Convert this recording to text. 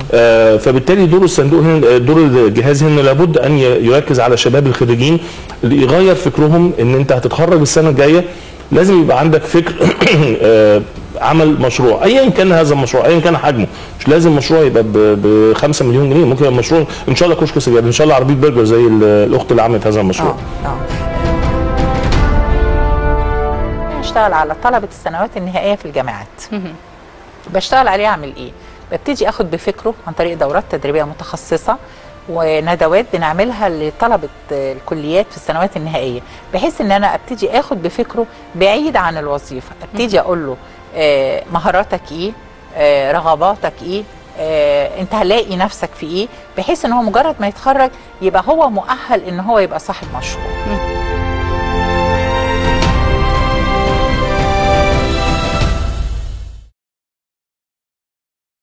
آه، فبالتالي دور الصندوق هنا دور الجهاز هنا لابد ان ي- يركز على شباب الخريجين اللي يغير فكرهم ان انت هتتخرج السنه الجايه لازم يبقى عندك فكر آه، عمل مشروع ايا كان هذا المشروع ايا كان حجمه مش لازم مشروع يبقى ب 5 مليون جنيه ممكن يبقى مشروع ان شاء الله كشك سجاير ان شاء الله عربيه برجر زي ال- الاخت اللي عملت هذا المشروع اه اه اشتغل على طلبه السنوات النهائيه في الجامعات بشتغل عليه اعمل ايه ببتدي اخد بفكره عن طريق دورات تدريبيه متخصصه وندوات بنعملها لطلبه الكليات في السنوات النهائيه بحيث ان انا ابتدي اخد بفكره بعيد عن الوظيفه ابتدي اقول له آه، مهاراتك ايه آه، رغباتك ايه آه، انت هلاقي نفسك في ايه بحيث ان هو مجرد ما يتخرج يبقى هو مؤهل ان هو يبقى صاحب مشروع